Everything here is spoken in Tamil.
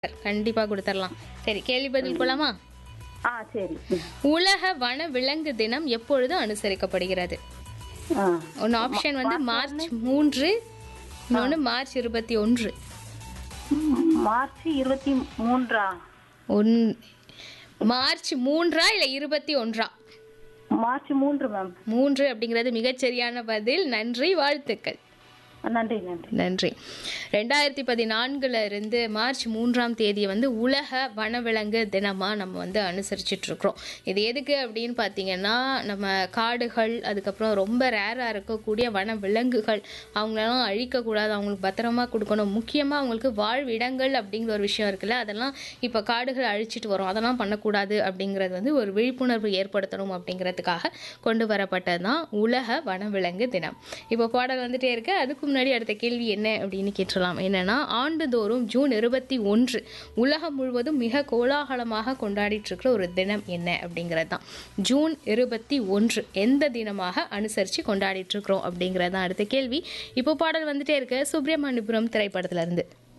கண்டிப்பா கொடுத்துடலாம் சரி கேள்வி பதில் போலாமா ஆ சரி ம். உலக வன விலங்கு தினம் எப்பொழுது அனுசரிக்கப்படுகிறது ஆ ஒன்று ஆப்ஷன் வந்து மார்ச் மூன்று இன்னொன்று மார்ச் இருபத்தி ஒன்று ம், மார்ச் இருபத்தி மூன்றா ஒன் மார்ச் மூன்றா இல்லை இருபத்தி ஒன்றா மார்ச் மூன்று மேம் மூன்று அப்படிங்கிறது மிகச்சரியான பதில் நன்றி வாழ்த்துக்கள் நன்றி நன்றி நன்றி ரெண்டாயிரத்தி பதினான்குல இருந்து மார்ச் மூன்றாம் தேதியை வந்து உலக வனவிலங்கு தினமாக நம்ம வந்து அனுசரிச்சுட்டு இருக்கிறோம் இது எதுக்கு அப்படின்னு பார்த்தீங்கன்னா நம்ம காடுகள் அதுக்கப்புறம் ரொம்ப ரேராக இருக்கக்கூடிய வன விலங்குகள் அவங்களெல்லாம் அழிக்கக்கூடாது அவங்களுக்கு பத்திரமா கொடுக்கணும் முக்கியமாக அவங்களுக்கு வாழ்விடங்கள் அப்படிங்கிற ஒரு விஷயம் இருக்குல்ல அதெல்லாம் இப்போ காடுகள் அழிச்சிட்டு வரோம் அதெல்லாம் பண்ணக்கூடாது அப்படிங்கிறது வந்து ஒரு விழிப்புணர்வு ஏற்படுத்தணும் அப்படிங்கிறதுக்காக கொண்டு வரப்பட்டது தான் உலக வனவிலங்கு தினம் இப்போ பாடல் வந்துட்டே இருக்கு அதுக்கு முன்னாடி அடுத்த கேள்வி என்ன அப்படின்னு கேட்டுடலாம் என்னன்னா ஆண்டுதோறும் ஜூன் இருபத்தி ஒன்று உலகம் முழுவதும் மிக கோலாகலமாக கொண்டாடிட்டு இருக்கிற ஒரு தினம் என்ன அப்படிங்கிறது தான் ஜூன் இருபத்தி ஒன்று எந்த தினமாக அனுசரித்து கொண்டாடிட்டு இருக்கிறோம் அப்படிங்கிறது தான் அடுத்த கேள்வி இப்போ பாடல் வந்துட்டே இருக்கு சுப்பிரமணியபுரம் திரைப்படத்துல இருந்து